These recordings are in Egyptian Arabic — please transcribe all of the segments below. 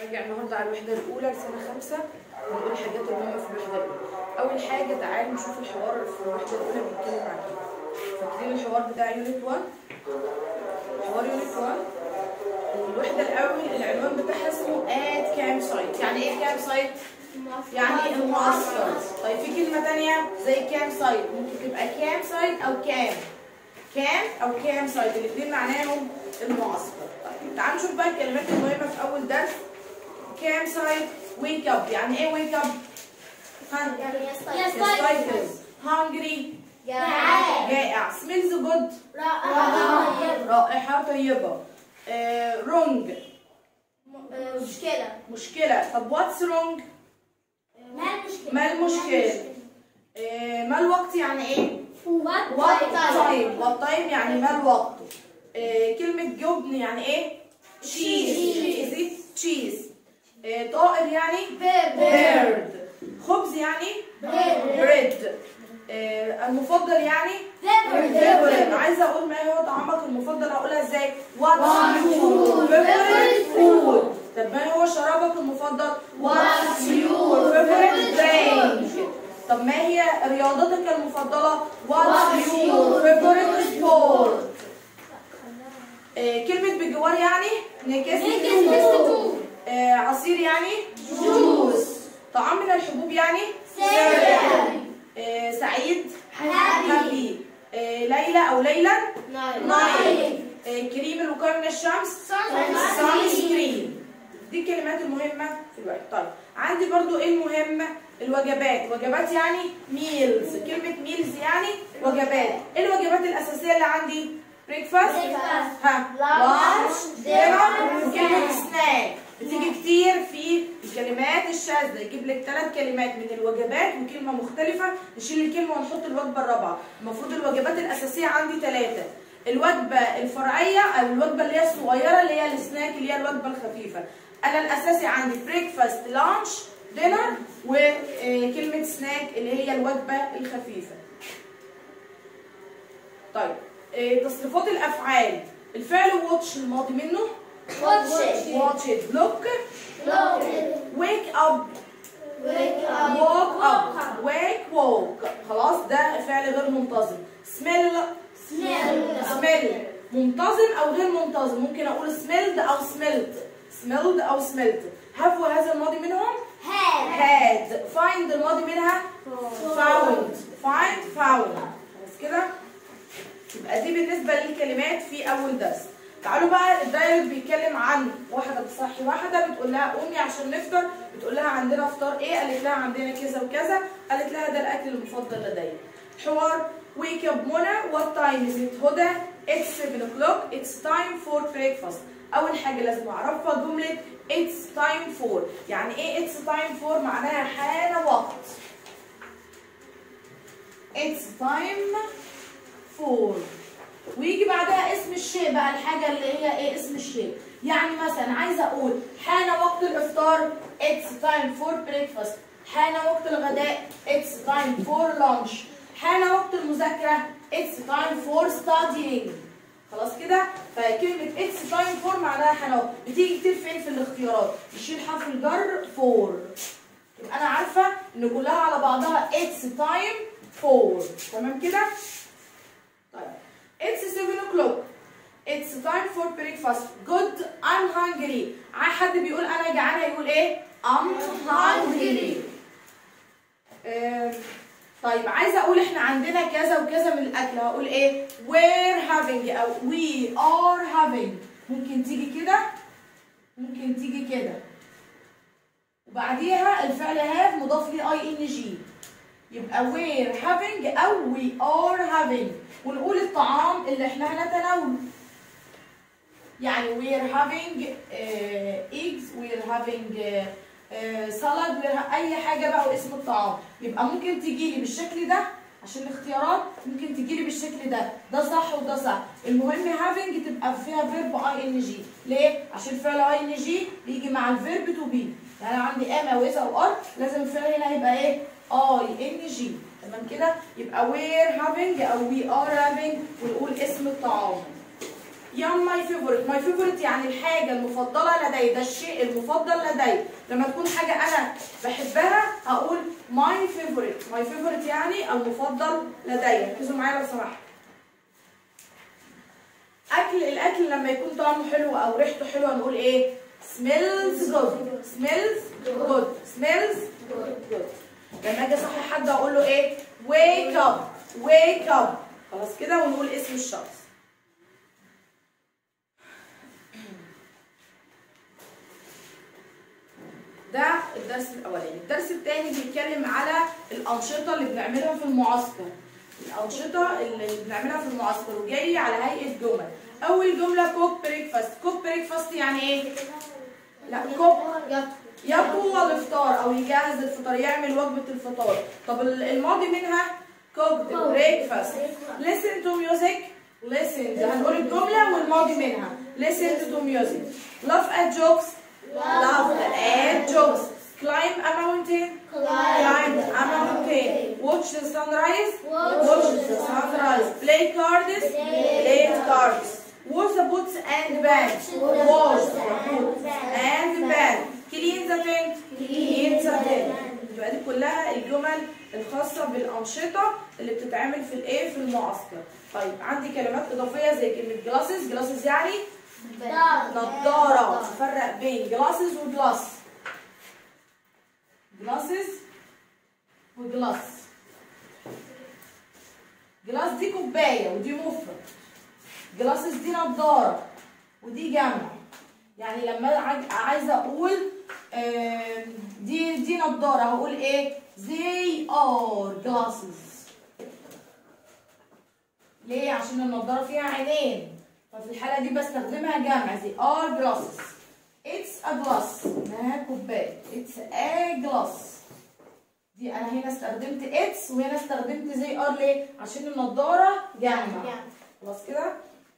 هنرجع النهارده على الوحده الاولى لسنه خمسه ونقول الحاجات المهمه في الوحده الاولى اول حاجه تعالوا نشوف الحوار في الوحده الاولى بيتكلم عن ايه فاكرين الحوار بتاع يونت 1 حوار يونت 1 الوحده الاول العنوان بتاعها اسمه ات كام سايت يعني ايه كام سايت يعني المعسكر طيب في كلمه تانية زي كام سايت ممكن تبقى كام سايت او كام كام او كام سايت الاثنين معناهم المعسكر طيب تعالوا نشوف بقى الكلمات المهمه في اول درس كام سايت ويك اب يعني ايه ويك اب يستيقظ هانجري جائع سميلز جود رائحه طيبه رونج مشكلة مشكله طب واتس رونج ما المشكلة ما المشكله آه، ما الوقت يعني ايه وات وات تايم وات تايم يعني ما الوقت آه، كلمة جبن يعني ايه؟ تشيز is it تشيز طائر يعني بيرد خبز يعني بريد المفضل يعني favorite عايزة أقول ما هو طعامك المفضل أقولها إزاي؟ What's your favorite food؟ طب ما هو شرابك المفضل؟ What's your favorite drink؟ طب ما هي رياضتك المفضلة؟ What's your favorite sport؟ آه، كلمة بجوار يعني نكست آه، عصير يعني جوس طعام من الحبوب يعني آه، سعيد هابي ليلى او ليلى نايل آه، كريم الوقاية من الشمس سان سكرين دي الكلمات المهمة في الوقت طيب عندي برضو ايه المهم الوجبات وجبات يعني ميلز كلمة ميلز يعني وجبات ايه الوجبات الأساسية اللي عندي بريكفاست Breakfast. ها Lunch, دينر dinner, وكلمة snack. سناك بتيجي كتير في الكلمات الشاذة يجيب لك ثلاث كلمات من الوجبات وكلمة مختلفة نشيل الكلمة ونحط الوجبة الرابعة المفروض الوجبات الأساسية عندي ثلاثة الوجبة الفرعية أو الوجبة اللي هي الصغيرة اللي هي السناك اللي هي الوجبة الخفيفة أنا الأساسي عندي بريكفاست لانش دينر وكلمة سناك اللي هي الوجبة الخفيفة طيب آه، تصريفات الأفعال الفعل واتش الماضي منه watch it look wake up walk up wake walk خلاص ده فعل غير منتظم smell smell منتظم او غير منتظم ممكن اقول smelled او smelled smelled او smelled have وهذا الماضي منهم had find الماضي منها found find found خلاص كده يبقى دي بالنسبه للكلمات في اول درس تعالوا بقى الدايلوج بيتكلم عن واحده بتصحي واحده بتقول لها قومي عشان نفطر بتقول لها عندنا فطار ايه قالت لها عندنا كذا وكذا قالت لها ده الاكل المفضل لدي حوار wake up منى what time is it هدى it's 7 o'clock it's time for breakfast اول حاجه لازم اعرفها جمله it's time for يعني ايه it's time for معناها حان وقت it's time for ويجي بعدها اسم الشيء بقى الحاجة اللي هي ايه اسم الشيء يعني مثلا عايزة اقول حان وقت الافطار it's time for breakfast حان وقت الغداء it's time for lunch حان وقت المذاكرة it's time for studying خلاص كده فكلمة it's time for معناها حان وقت بتيجي كتير فين في الاختيارات يشيل حرف الجر for يبقى انا عارفة ان كلها على بعضها it's time for تمام كده طيب It's 7 o'clock. It's time for breakfast. Good. I'm hungry. عاي حد بيقول أنا جعانة يقول إيه؟ I'm hungry. آه، طيب عايزة أقول إحنا عندنا كذا وكذا من الأكل هقول إيه؟ We're having أو we are having. ممكن تيجي كده ممكن تيجي كده. وبعديها الفعل have مضاف ليه اي ان جي. يبقى we're having أو we are having ونقول الطعام اللي احنا هنتناوله يعني we're having uh, eggs we're having uh, uh, salad we're ha- أي حاجة بقى واسم الطعام يبقى ممكن تجيلي بالشكل ده عشان الاختيارات ممكن تجيلي بالشكل ده ده صح وده صح المهم having تبقى فيها فيرب اي ان جي ليه؟ عشان الفعل اي ان جي بيجي مع الفيرب تو بي يعني عندي ام او از او ار لازم الفعل هنا يبقى ايه؟ اي ان جي تمام كده يبقى we're having او we are having ونقول اسم الطعام يام ماي فيفورت ماي فيفورت يعني الحاجه المفضله لدي ده الشيء المفضل لدي لما تكون حاجه انا بحبها هقول ماي فيفورت ماي فيفورت يعني المفضل لدي ركزوا معايا لو سمحتوا اكل الاكل لما يكون طعمه حلو او ريحته حلوه نقول ايه smells good smells good smells good لما اجي اصحي حد اقول له ايه wake up wake up خلاص كده ونقول اسم الشخص ده الدرس الاولاني الدرس الثاني بيتكلم على الانشطه اللي بنعملها في المعسكر الانشطه اللي بنعملها في المعسكر وجاي على هيئه جمل اول جمله كوك بريكفاست كوك بريكفاست يعني ايه لا كوك يقوى الافطار او يجهز الفطار يعمل وجبه الفطار طب ال- الماضي منها cooked breakfast listen to music listen ده هنقول الجمله والماضي منها listen to music laugh at jokes laugh at jokes climb a mountain climb a mountain watch the sunrise watch the sunrise play cards play cards wash the boots and pants wash the boots and pants clean the tent clean the tent يبقى دي كلها الجمل الخاصة بالأنشطة اللي بتتعمل في الإيه في المعسكر. طيب عندي كلمات إضافية زي كلمة جلاسز، جلاسز يعني نضارة، نفرق بين جلاسز وجلاس. جلاسز وجلاس. جلاس دي كوباية ودي مفرد. جلاسز دي نضارة ودي جمع. يعني لما عايز- عايزة أقول آم، دي دي نضارة هقول إيه؟ they are glasses. ليه؟ عشان النضارة فيها عينين. ففي الحالة دي بستخدمها جمع they are glasses. It's a glass إنها كوباية. It's a glass. دي أنا هنا استخدمت it's وهنا استخدمت they are ليه؟ عشان النضارة جمع. خلاص كده؟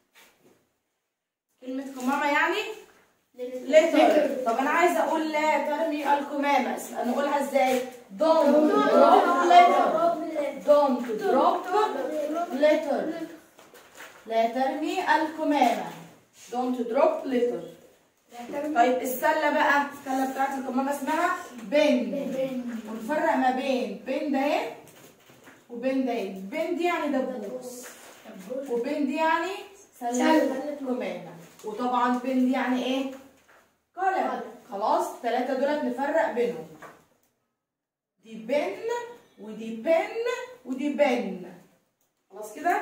كلمة قمامة يعني لتر طب انا عايزه اقول لا ترمي القمامه اسم- نقولها ازاي don't drop litter don't drop litter لا ترمي القمامه don't drop litter طيب السله بقى السله بتاعت القمامه اسمها بن ونفرق ما بين بن ده ايه وبين ده ايه بن دي يعني دبوس وبن دي يعني سله قمامه وطبعا بن دي يعني ايه قلم خلاص الثلاثه دول نفرق بينهم دي بن ودي بن ودي بن خلاص كده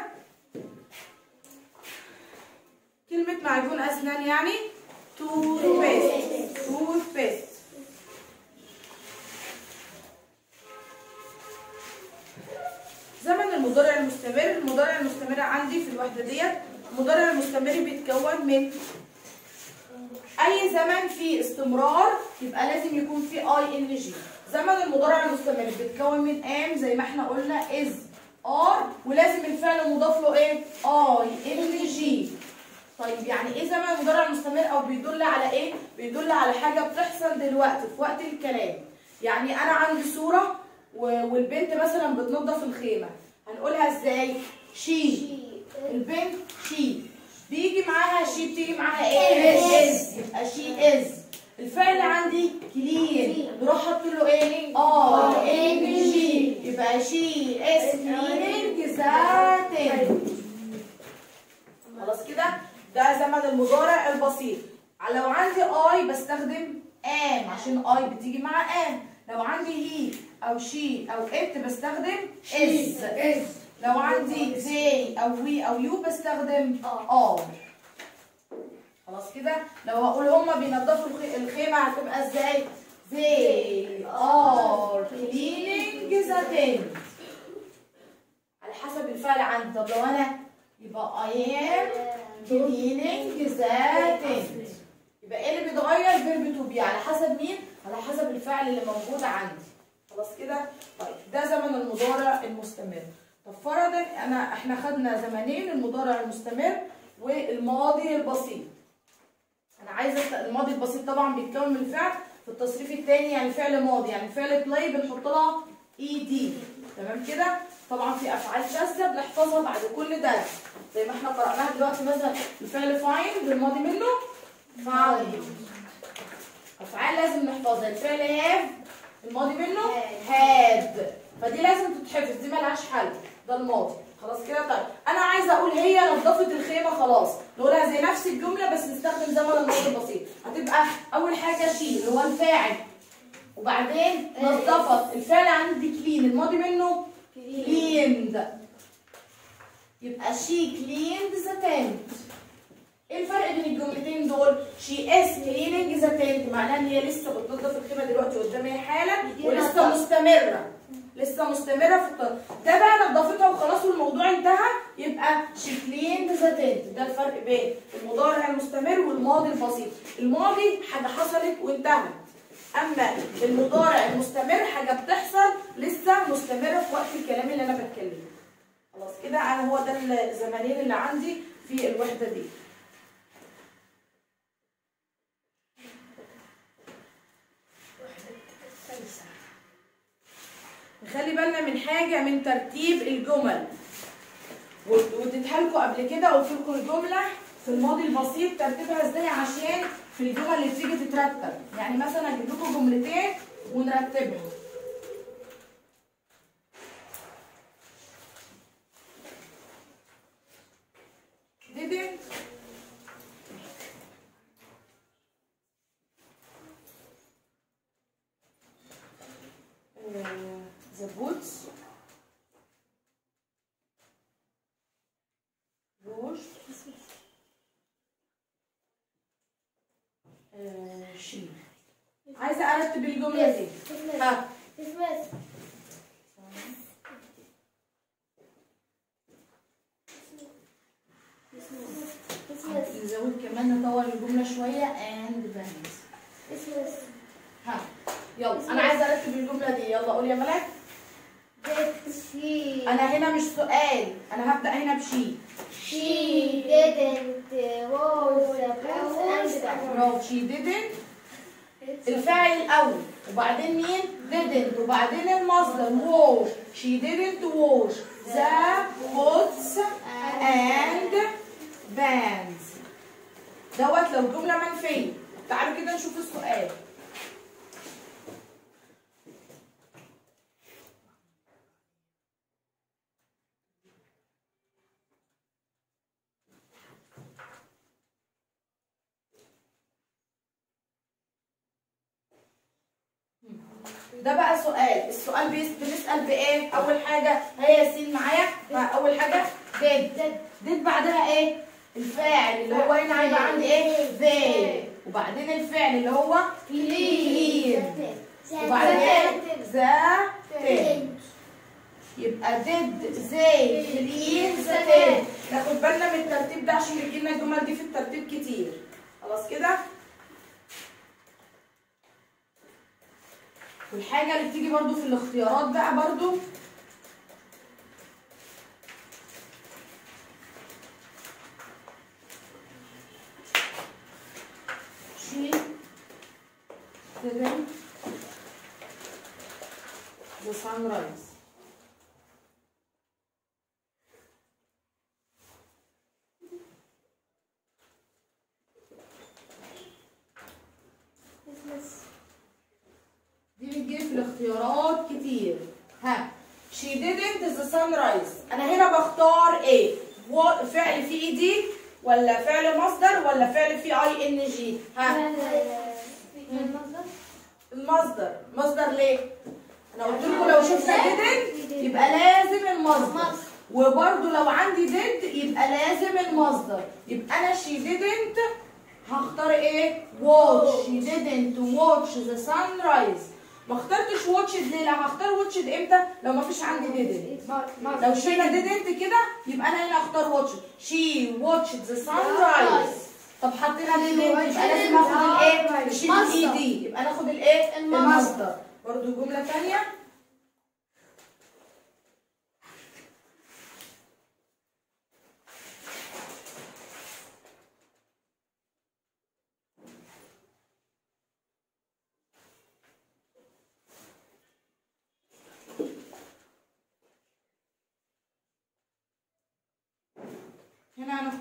كلمة معجون أسنان يعني توث بيست توث بيست زمن المضارع المستمر المضارع المستمر عندي في الوحدة ديت المضارع المستمر بيتكون من اي زمن فيه استمرار يبقى لازم يكون فيه اي ان جي زمن المضارع المستمر بيتكون من ام زي ما احنا قلنا از ار ولازم الفعل مضاف له ايه اي ان جي طيب يعني ايه زمن المضارع المستمر او بيدل على ايه بيدل على حاجه بتحصل دلوقتي في وقت الكلام يعني انا عندي صوره و- والبنت مثلا بتنظف الخيمه هنقولها ازاي شي البنت شي بيجي معاها شي بتيجي معاها ايه از يبقى شي از الفعل عندي كلين نروح حاطط له ايه اه ان جي يبقى شي از كليننج ذات خلاص كده ده زمن المضارع البسيط لو عندي اي بستخدم ام عشان اي بتيجي مع ام لو عندي هي او شي او ات بستخدم از لو عندي زي او وي او يو بستخدم ار خلاص كده لو هقول هما بينضفوا الخي- الخيمه هتبقى ازاي they are cleaning the tent على حسب الفعل عندي طب لو انا يبقى I am cleaning the tent يبقى ايه اللي بيتغير فيرب تو بي على حسب مين على حسب الفعل اللي موجود عندي خلاص كده طيب ده زمن المضارع المستمر طب فرضا انا احنا خدنا زمنين المضارع المستمر والماضي البسيط انا عايزه أست- الماضي البسيط طبعا بيتكون من الفعل في التصريف الثاني يعني فعل ماضي يعني فعل بلاي بنحط لها اي دي تمام كده طبعا في افعال شاذه بنحفظها بعد كل درس زي ما احنا قرأناها دلوقتي مثلا الفعل فاين بالماضي منه فاين افعال لازم نحفظها الفعل هاف الماضي منه هاد فدي لازم تتحفظ دي ملهاش حل ده الماضي خلاص كده طيب انا عايزه اقول هي نظفت الخيمه خلاص نقولها زي نفس الجمله بس نستخدم زمن الماضي البسيط هتبقى اول حاجه شي اللي هو الفاعل وبعدين نظفت الفعل عندي كلين الماضي منه كليند يبقى شي كليند ذا تنت ايه الفرق بين الجملتين دول؟ شي اس كليننج ذا تنت معناها ان هي لسه بتنظف الخيمه دلوقتي قدامي حالا ولسه مستمره لسه مستمره في الطرف ده بقى نظفتها وخلاص والموضوع انتهى يبقى شي كليند ذا تنت ده الفرق بين المضارع المستمر والماضي البسيط الماضي حاجه حصلت وانتهت اما المضارع المستمر حاجه بتحصل لسه مستمره في وقت الكلام اللي انا بتكلمه خلاص كده انا هو ده الزمنين اللي عندي في الوحده دي نخلي بالنا من حاجه من ترتيب الجمل واديتها لكم قبل كده قلت لكم الجمله في الماضي البسيط ترتيبها ازاي عشان في الجمل اللي بتيجي تترتب يعني مثلا اجيب لكم جملتين ونرتبهم didn't uh, the boots wash uh, she عايزه ارتب الجمله دي ها Dismiss. Dismiss. نزود كمان نطور الجمله شويه and bands Dismiss. ها يلا انا عايزه ارتب الجمله دي يلا قول يا ملاك Did she? انا هنا مش سؤال انا هبدا هنا بشي She didn't wash the boots and the برافو she didn't الفاعل الاول وبعدين مين didn't وبعدين المصدر wash she didn't wash the pots and pans دوت لو جمله منفيه تعالوا كده نشوف السؤال ده بقى سؤال السؤال بيس- بنسأل بإيه أول حاجة هي ياسين معايا ها، أول حاجة ديد ديد بعدها إيه الفاعل اللي هو هنا هيبقى عندي إيه they وبعدين الفعل اللي هو clean وبعدين ذا تن يبقى did they clean the tent ناخد بالنا من الترتيب ده عشان بيجيلنا الجمل دي في الترتيب كتير خلاص كده والحاجة اللي بتيجي برضو في الاختيارات بقى برضو she didn't the sunrise Dismiss. دي بتجي في الاختيارات كتير ها she didn't the sunrise انا هنا بختار ايه و- فعل فيه اي دي ولا فعل مصدر ولا فعل فيه اي ان جي ها المصدر مصدر ليه انا قلت لكم لو شفنا didn't يبقى لازم المصدر وبرده لو عندي did يبقى لازم المصدر يبقى انا she didn't هختار ايه watch she didn't watch the sunrise ما اخترتش watched ليه لا هختار watched امتى لو ما فيش عندي didn't لو شلنا didn't كده يبقى انا هنا اختار watched she watched the sunrise طب حطينا didn't يبقى لازم اخد الايه نشيل الاي دي يبقى ناخد الايه المصدر برضو جمله ثانيه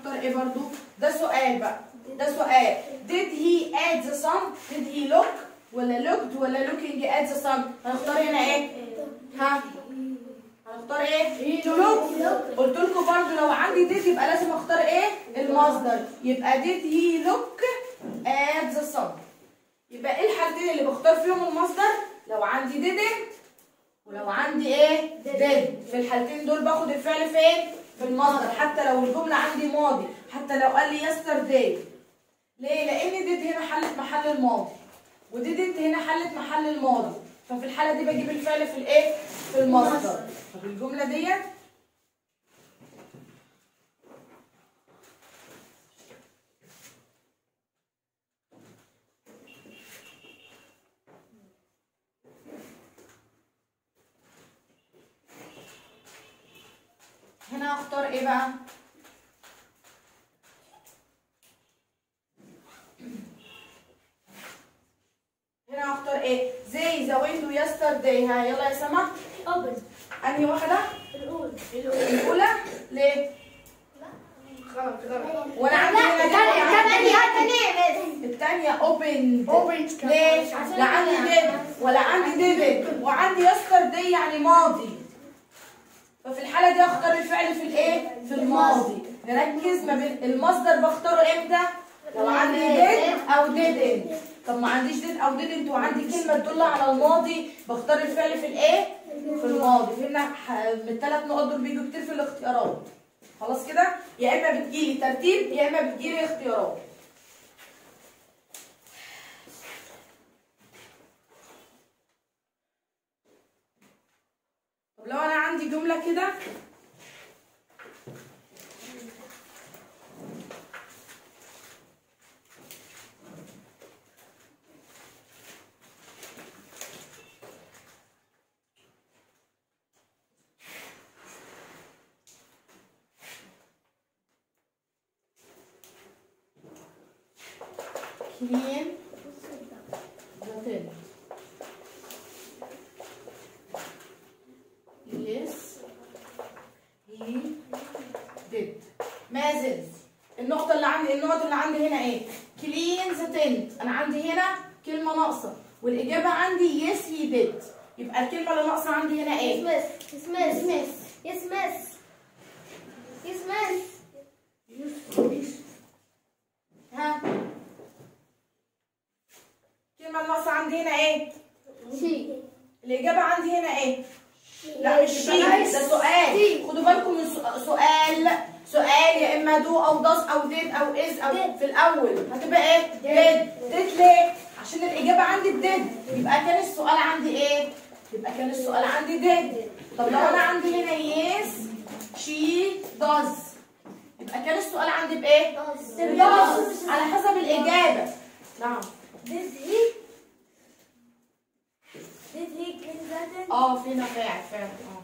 هختار ايه برضو ده سؤال بقى ده سؤال did he add the sun did he look ولا looked ولا looking at the sun هنختار هنا ايه ها هنختار ايه look قلت لكم برضو لو عندي did يبقى لازم اختار ايه المصدر يبقى did he look at the sun يبقى ايه الحالتين اللي بختار فيهم المصدر لو عندي didn't ولو عندي ايه did في الحالتين دول باخد الفعل فين في المصدر حتى لو الجمله عندي ماضي حتى لو قال لي yesterday ليه لان did هنا حلت محل الماضي وديدنت هنا حلت محل الماضي ففي الحاله دي بجيب الفعل في الايه في المصدر طب الجمله ديت هنا اختار ايه بقى هنا اختار ايه زي ذا ويندو يسترداي ها يلا يا سما open انهي واحده الأول الاولى ليه غلط غلط وانا عندي هنا الثانية الثانيه اوبن Opened. ليه لا عندي ديد ولا عندي ديفيد وعندي يسترداي يعني ماضي ففي الحاله دي اختار الفعل في الايه في الماضي نركز ما بين المصدر بختاره امتى لو عندي ديد او ديدنت طب ما عنديش ديد او ديدنت وعندي كلمه تدل على الماضي بختار الفعل في الايه في الماضي فهمنا ح- من الثلاث نقط دول بيجوا كتير في الاختيارات خلاص كده يا اما بتجيلي ترتيب يا اما بتجيلي اختيارات طب لو انا عندي جمله كده clean the tin. Yes, he did. مازن النقطة اللي عندي النقط اللي عندي هنا ايه؟ clean the tent أنا عندي هنا كلمة ناقصة والإجابة عندي yes he did يبقى الكلمة اللي ناقصة عندي هنا ايه؟ Yes, miss. Yes, miss. Yes, miss. Yes, miss. ها؟ الكلمة اللي ناقصة عندي هنا ايه؟ She. الإجابة عندي هنا ايه؟ لا مش شيء Nice. ده سؤال She. خدوا بالكم من سؤ- سؤال سؤال يا اما دو او داس او ديد او از او Did. في الاول هتبقى ايه ديد ديد ليه عشان الاجابه عندي بديد يبقى كان السؤال عندي ايه يبقى كان السؤال عندي ديد طب لو انا عندي هنا يس شي داز يبقى كان السؤال عندي بايه Does. بداز على حسب الاجابه نعم Did he? Did he clean that? اه فينا فاعل فعلا اه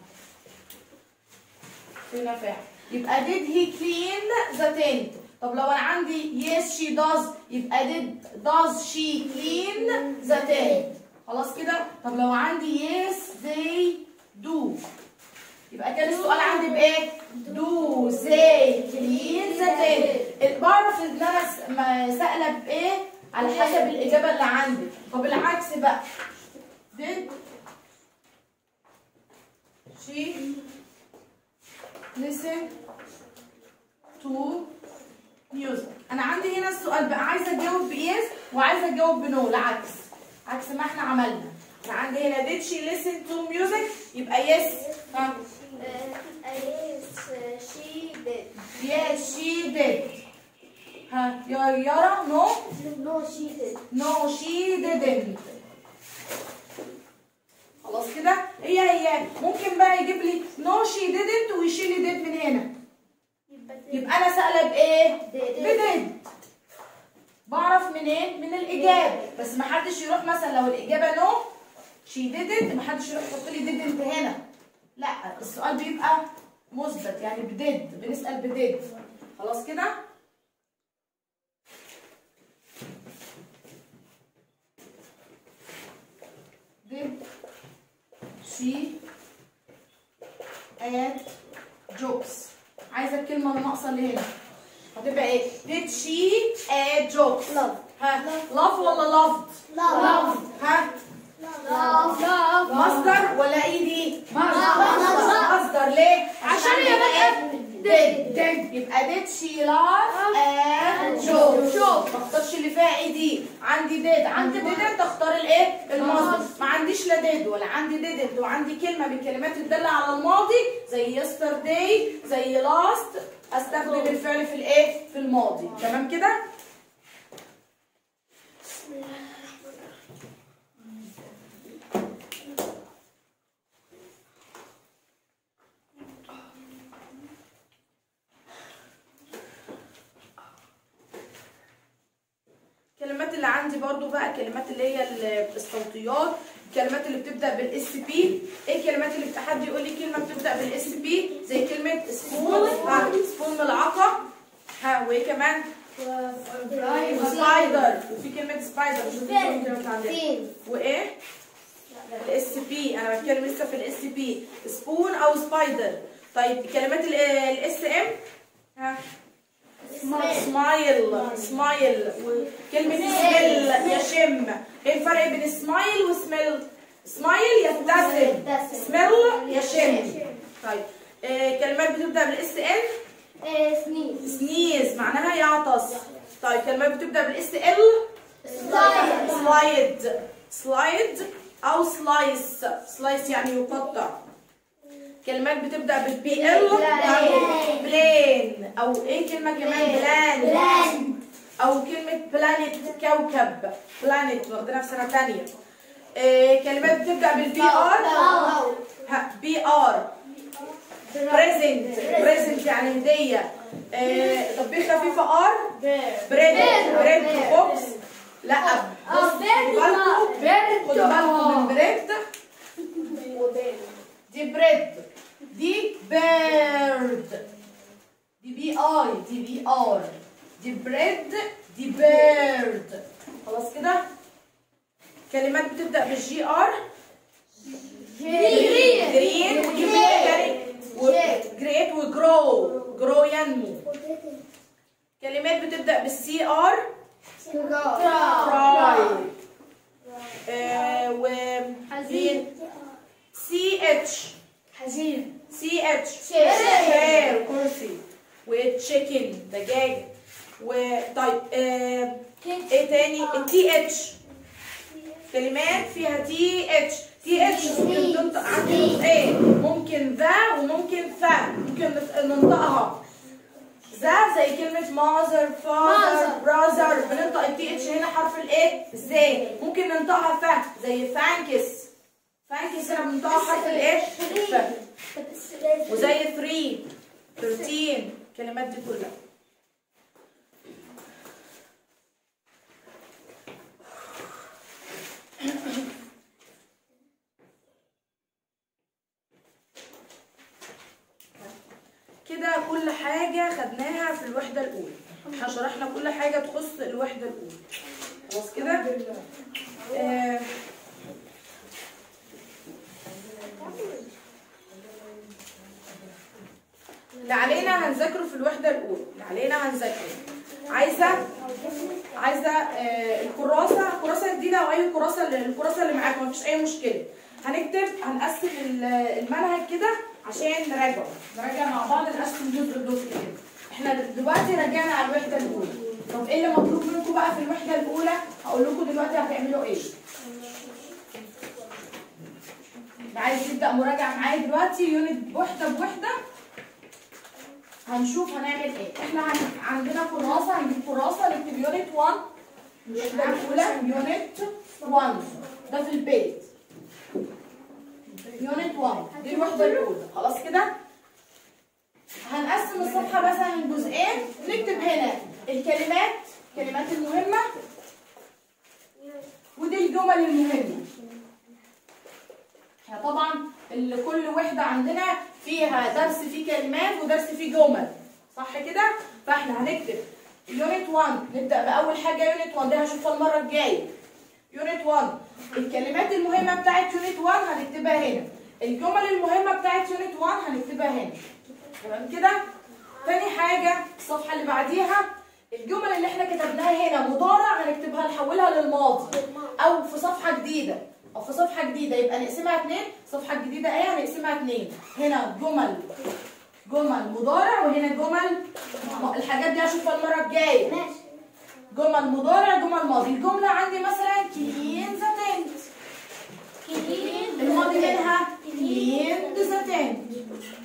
فينا فاعل يبقى did he clean the tent طب لو انا عندي yes she does يبقى did does she clean the tent خلاص كده طب لو عندي yes they do يبقى كان السؤال عندي بايه do they clean the tent بعرف ان انا س- ما سائله بايه على حسب الاجابه اللي عندي طب العكس بقى did she listen to music انا عندي هنا السؤال بقى عايزه اجاوب بيس وعايزه اجاوب بنو العكس عكس ما احنا عملنا انا عندي هنا did she listen to music يبقى yes ها Uh, yes, uh, she did. yes she did ها يا يارا no No, she did. no she didn't خلاص كده هي هي ممكن بقى يجيب لي no she didn't ويشيل لي did من هنا يبقى انا سائله بايه Did. بديد بعرف منين من الاجابه بس ما حدش يروح مثلا لو الاجابه نو شي ديدنت ما حدش يروح يحط لي ديدنت هنا لا السؤال بيبقى مثبت يعني بديد بنسال بديد خلاص كده did she add jokes عايزه الكلمه الناقصه اللي هنا هتبقى ايه did she a joke Love. ها love ولا loved Love. ها Love. Love. مصدر ولا اي دي مصدر. مصدر ليه عشان يبقى يبقى did did يبقى did she laugh at joke شوف ما اختارش اللي فيها اي دي عندي did عندي didn't اختار الايه المصدر ما عنديش لا did ولا عندي didn't وعندي كلمه من الكلمات الداله على الماضي زي yesterday زي last استخدم الفعل في الايه في الماضي تمام كده الكلمات اللي عندي برضو بقى كلمات اللي هي ال- الصوتيات الكلمات اللي بتبدا بالاس بي ايه الكلمات اللي حد يقول لي كلمه بتبدا بالاس بي زي كلمه سبون ها سبون ملعقه ها وايه كمان سبايدر وفي كلمه سبايدر مش فاكره كلمه عندنا Fin. وايه الاس بي انا بتكلم لسه في الاس بي سبون او سبايدر طيب كلمات الاس ام ها سمايل سمايل كلمة سميل يشم ايه الفرق بين سمايل وسميل سمايل يبتسم يبتسم. سميل يشم طيب إيه كلمات بتبدأ بالاس ان Eh, Sneeze. سنيز معناها يعطس طيب كلمات بتبدأ بالاس ال Slide. سلايد سلايد او سلايس سلايس يعني يقطع كلمات بتبدأ بالبي ال بلان. بلين او ايه كلمة كمان بلان بلان. او كلمة بلانيت كوكب بلانيت واخدينها في سنة تانية إيه كلمات بتبدأ بالبي ار بي ار بريزنت بريزنت يعني هدية إيه تطبيق خفيفة ار بريد بريد بوكس لا بص خدوا بالكم خدوا بالكم من بريد دي بريد دي بيرد دي بي اي دي بي ار دي بريد دي بيرد خلاص كده كلمات بتبدا بالجي ار جرين جريت وجرو جرو ينمو كلمات بتبدا بالسي ار كراي و سي اتش حزين. سي اتش شير. شير كرسي وتشيكن دجاج وطيب آه، ايه تاني التي اتش كلمات فيها تي اتش تي اتش ممكن تنطق عندي ايه ممكن ذا وممكن ثا ممكن نت- ننطقها ذا زي كلمة ماذر فاذر Mother. براذر بننطق التي اتش هنا حرف الايه ازاي ممكن ننطقها فا زي ثانكس ثانكس هنا بننطقها حرف الايه فا وزي 3 13 الكلمات دي كلها كده كل حاجة خدناها في الوحدة الأولى احنا شرحنا كل حاجة تخص الوحدة الأولى خلاص كده آه اللي علينا هنذاكره في الوحدة الأولى اللي علينا هنذاكره عايزة عايزة آه الكراسة كراسة جديدة أو أي كراسة الكراسة اللي معاكم مفيش أي مشكلة هنكتب هنقسم ال- المنهج كده عشان نراجعه نراجع مع بعض نقسم جزء جزء كده احنا دلوقتي راجعنا على الوحدة الأولى طب ايه اللي مطلوب منكم بقى في الوحدة الأولى هقول لكم دلوقتي هتعملوا ايه اللي عايز يبدأ مراجعة معايا دلوقتي يونت وحدة بوحدة هنشوف هنعمل ايه احنا هن... عندنا كراسة هنجيب كراسة نكتب يونت 1 الوحدة الأولى يونت 1 ده في البيت يونت 1 دي الوحدة الأولى خلاص كده هنقسم الصفحة مثلا لجزئين نكتب هنا الكلمات الكلمات المهمة ودي الجمل المهمة احنا طبعا ال- كل وحدة عندنا فيها درس فيه كلمات ودرس فيه جمل صح كده؟ فاحنا هنكتب يونت 1 نبدأ بأول حاجة يونت 1 دي هشوفها المرة الجاية يونت 1 الكلمات المهمة بتاعت يونت 1 هنكتبها هنا الجمل المهمة بتاعت يونت 1 هنكتبها هنا تمام كده؟ تاني حاجة الصفحة اللي بعديها الجمل اللي احنا كتبناها هنا مضارع هنكتبها نحولها للماضي او في صفحة جديدة او في صفحة جديدة يبقى نقسمها اتنين صفحة جديدة ايه هنقسمها اتنين هنا جمل جمل مضارع وهنا جمل م- الحاجات دي هشوفها المرة الجاية ماشي جمل مضارع جمل ماضي الجملة عندي مثلا كلين ذا تنت الماضي منها كلين ذا تنت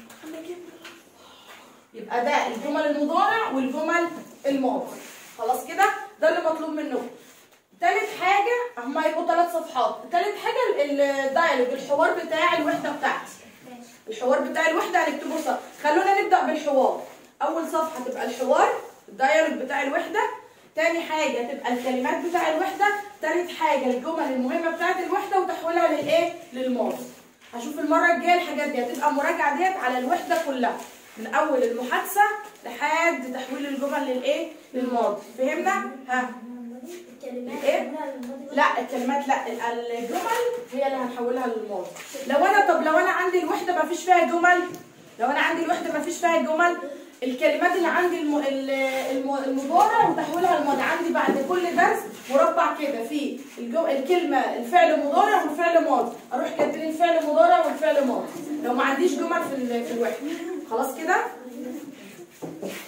يبقى ده الجمل المضارع والجمل الماضي خلاص كده ده اللي مطلوب منكم تالت حاجة هما يبقوا تلات صفحات تالت حاجة ال- الدايلوج الحوار بتاع الوحدة بتاعتي الحوار بتاع الوحدة هنكتبه صح خلونا نبدأ بالحوار أول صفحة تبقى الحوار الدايلوج بتاع الوحدة تاني حاجة تبقى الكلمات بتاع الوحدة تالت حاجة الجمل المهمة بتاعت الوحدة وتحويلها للإيه؟ للماضي هشوف المرة الجاية الحاجات دي هتبقى مراجعة ديت على الوحدة كلها من أول المحادثة لحد تحويل الجمل للإيه؟ للماضي فهمنا؟ ها إيه؟ لا الكلمات لا ال- الجمل هي اللي هنحولها للماضي لو انا طب لو انا عندي الوحده ما فيش فيها جمل لو انا عندي الوحده ما فيش فيها جمل الكلمات اللي عندي الم... ال- الم... المضارع وتحويلها للماضي عندي بعد كل درس مربع كده فيه الجو... الكلمه الفعل مضارع والفعل ماضي اروح كاتبين الفعل مضارع والفعل ماضي لو ما عنديش جمل في ال... في الوحده خلاص كده